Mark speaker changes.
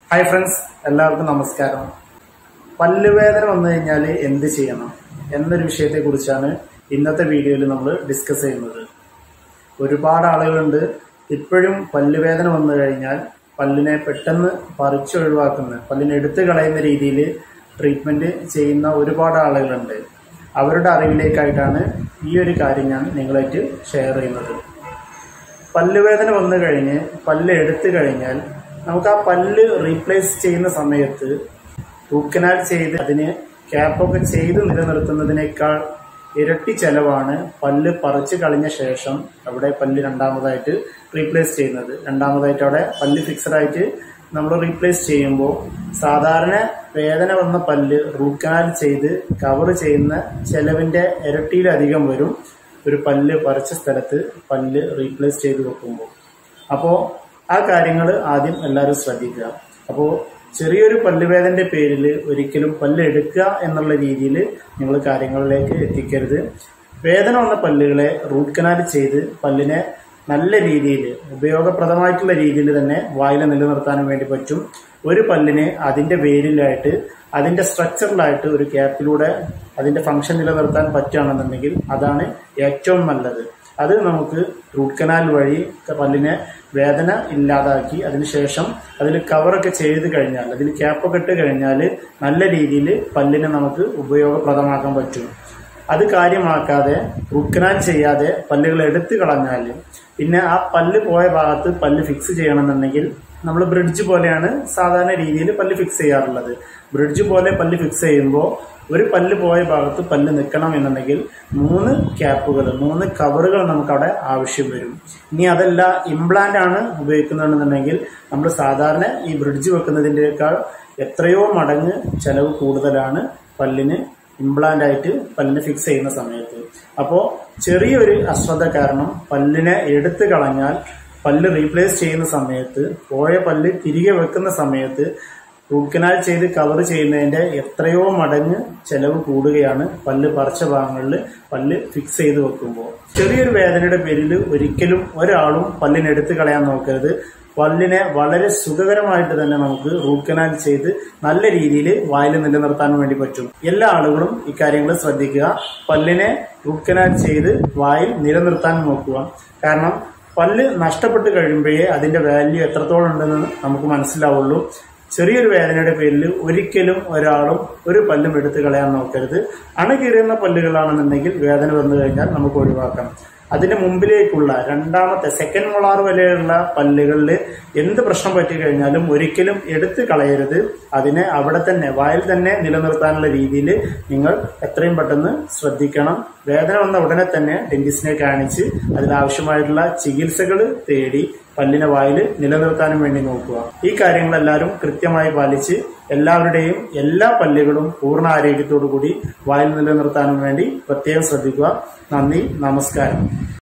Speaker 1: hi friends എല്ലാവർക്കും നമസ്കാരം പല്ലുവേദന വന്നു കഴിഞ്ഞാൽ എന്ത് ചെയ്യണം എന്നൊരു വിഷയത്തെ കുറിച്ചാണ് ഇന്നത്തെ വീഡിയോയിൽ നമ്മൾ ഡിസ്കസ് ചെയ്യുന്നത് ഒരുപാട് ആളുകളുണ്ട് ഇപ്പോഴും പല്ലുവേദന വന്നു കഴിഞ്ഞാൽ പല്ലിനെ പെട്ടെന്ന് പറിച്ചൊഴിവാക്കുന്ന പല്ലിനെ എടുത്തു കളയുന്ന രീതിയിൽ ട്രീറ്റ്മെന്റ് ചെയ്യുന്ന ഒരുപാട് ആളുകളുണ്ട് അവരുടെ അറിവിലേക്കായിട്ടാണ് ഈ ഒരു കാര്യം ഞാൻ നിങ്ങളായിട്ട് ഷെയർ ചെയ്യുന്നത് പല്ലുവേദന വന്നു കഴിഞ്ഞ് പല്ല് എടുത്തു കഴിഞ്ഞാൽ നമുക്ക് ആ പല്ല് റീപ്ലേസ് ചെയ്യുന്ന സമയത്ത് റൂട്ട് കനാൽ ചെയ്ത് അതിന് ക്യാപ്പൊക്കെ ചെയ്ത് നിലനിർത്തുന്നതിനേക്കാൾ ഇരട്ടി ചെലവാണ് പല്ല് പറിച്ചു കളഞ്ഞ ശേഷം അവിടെ പല്ല് രണ്ടാമതായിട്ട് റീപ്ലേസ് ചെയ്യുന്നത് രണ്ടാമതായിട്ട് അവിടെ പല്ല് ഫിക്സഡ് ആയിട്ട് നമ്മൾ റീപ്ലേസ് ചെയ്യുമ്പോൾ സാധാരണ വേദന വന്ന പല്ല് റൂട്ട് കനാൽ ചെയ്ത് കവർ ചെയ്യുന്ന ചെലവിന്റെ ഇരട്ടിയിലധികം വരും ഒരു പല്ല് പറിച്ച സ്ഥലത്ത് പല്ല് റീപ്ലേസ് ചെയ്ത് വെക്കുമ്പോൾ അപ്പോൾ ആ കാര്യങ്ങൾ ആദ്യം എല്ലാവരും ശ്രദ്ധിക്കുക അപ്പോൾ ചെറിയൊരു പല്ലുവേദന്റെ പേരിൽ ഒരിക്കലും പല്ല് എടുക്കുക എന്നുള്ള രീതിയിൽ നിങ്ങൾ കാര്യങ്ങളിലേക്ക് എത്തിക്കരുത് വേദന വന്ന പല്ലുകളെ റൂട്ട് കനാൽ ചെയ്ത് പല്ലിനെ നല്ല രീതിയിൽ ഉപയോഗപ്രദമായിട്ടുള്ള രീതിയിൽ തന്നെ വായിൽ നിലനിർത്താനും വേണ്ടി പറ്റും ഒരു പല്ലിന് അതിന്റെ വേരിലായിട്ട് അതിന്റെ സ്ട്രക്ചറിലായിട്ട് ഒരു ക്യാപ്പിലൂടെ അതിന്റെ ഫംഗ്ഷൻ നിലനിർത്താൻ പറ്റുകയാണെന്നുണ്ടെങ്കിൽ അതാണ് ഏറ്റവും നല്ലത് അത് നമുക്ക് റൂട്ട് കനാൽ വഴി പല്ലിനെ വേദന ഇല്ലാതാക്കി അതിനുശേഷം അതിൽ കവറൊക്കെ ചെയ്ത് കഴിഞ്ഞാൽ അതിൽ ക്യാപ്പൊക്കെ ഇട്ട് കഴിഞ്ഞാൽ നല്ല രീതിയിൽ പല്ലിനെ നമുക്ക് ഉപയോഗപ്രദമാക്കാൻ പറ്റും അത് കാര്യമാക്കാതെ റൂട്ട് കനാൽ ചെയ്യാതെ പല്ലുകൾ എടുത്തു കളഞ്ഞാൽ പിന്നെ ആ പല്ല് പോയ ഭാഗത്ത് പല്ല് ഫിക്സ് ചെയ്യണമെന്നുണ്ടെങ്കിൽ നമ്മൾ ബ്രിഡ്ജ് പോലെയാണ് സാധാരണ രീതിയിൽ പല്ല് ഫിക്സ് ചെയ്യാറുള്ളത് ബ്രിഡ്ജ് പോലെ പല്ല് ഫിക്സ് ചെയ്യുമ്പോൾ ഒരു പല്ല് പോയ ഭാഗത്ത് പല്ല് നിൽക്കണം എന്നുണ്ടെങ്കിൽ മൂന്ന് ക്യാപ്പുകൾ മൂന്ന് കവറുകൾ നമുക്ക് അവിടെ ആവശ്യം വരും ഇനി അതല്ല ഇംപ്ലാന്റ് ആണ് ഉപയോഗിക്കുന്നതെന്നുണ്ടെങ്കിൽ നമ്മൾ സാധാരണ ഈ ബ്രിഡ്ജ് വെക്കുന്നതിൻ്റെക്കാൾ എത്രയോ മടങ്ങ് ചെലവ് കൂടുതലാണ് പല്ലിന് ഇംപ്ലാന്റ് ആയിട്ട് പല്ലിന് ഫിക്സ് ചെയ്യുന്ന സമയത്ത് അപ്പോൾ ചെറിയൊരു അശ്രദ്ധ കാരണം പല്ലിനെ എടുത്തു കളഞ്ഞാൽ പല്ല് റീപ്ലേസ് ചെയ്യുന്ന സമയത്ത് പോയ പല്ല് തിരികെ വെക്കുന്ന സമയത്ത് റൂട്ട് കനാൽ ചെയ്ത് കവർ ചെയ്യുന്നതിന്റെ എത്രയോ മടങ്ങ് ചെലവ് കൂടുകയാണ് പല്ല് പറിച്ച ഭാഗങ്ങളിൽ പല്ല് ഫിക്സ് ചെയ്ത് വെക്കുമ്പോൾ ചെറിയൊരു വേദനയുടെ പേരിൽ ഒരിക്കലും ഒരാളും പല്ലിന് എടുത്തു കളയാൻ നോക്കരുത് പല്ലിനെ വളരെ സുഖകരമായിട്ട് തന്നെ നമുക്ക് റൂട്ട് കനാൽ ചെയ്ത് നല്ല രീതിയിൽ വായിൽ നിലനിർത്താൻ വേണ്ടി പറ്റും എല്ലാ ആളുകളും ഇക്കാര്യങ്ങൾ ശ്രദ്ധിക്കുക പല്ലിനെ റൂട്ട് കനാൽ ചെയ്ത് വായിൽ നിലനിർത്താൻ നോക്കുക കാരണം പല്ല് നഷ്ടപ്പെട്ട് കഴിയുമ്പോഴേ അതിന്റെ വാല്യൂ എത്രത്തോളം ഉണ്ടെന്ന് നമുക്ക് മനസ്സിലാവുള്ളൂ ചെറിയൊരു വേദനയുടെ പേരിൽ ഒരിക്കലും ഒരാളും ഒരു പല്ലും എടുത്തു കളയാൻ നോക്കരുത് അണുകീറുന്ന പല്ലുകളാണെന്നുണ്ടെങ്കിൽ വേദന വന്നു കഴിഞ്ഞാൽ നമുക്ക് ഒഴിവാക്കാം അതിന്റെ മുമ്പിലേക്കുള്ള രണ്ടാമത്തെ സെക്കൻഡ് മൊളാർ വരെയുള്ള പല്ലുകളിൽ എന്ത് പ്രശ്നം പറ്റി കഴിഞ്ഞാലും ഒരിക്കലും എടുത്തു കളയരുത് അതിനെ അവിടെ തന്നെ വായിൽ തന്നെ നിലനിർത്താനുള്ള രീതിയിൽ നിങ്ങൾ എത്രയും പെട്ടെന്ന് ശ്രദ്ധിക്കണം വേദന വന്ന ഉടനെ തന്നെ ഡെന്റിസ്റ്റിനെ കാണിച്ച് അതിനാവശ്യമായിട്ടുള്ള ചികിത്സകൾ തേടി പല്ലിനെ വായിൽ നിലനിർത്താനും വേണ്ടി നോക്കുക ഈ കാര്യങ്ങളെല്ലാവരും കൃത്യമായി പാലിച്ച് എല്ലാവരുടെയും എല്ലാ പല്ലുകളും പൂർണ്ണ ആരോഗ്യത്തോടു കൂടി വായിൽ നിലനിർത്താനും വേണ്ടി പ്രത്യേകം ശ്രദ്ധിക്കുക നന്ദി നമസ്കാരം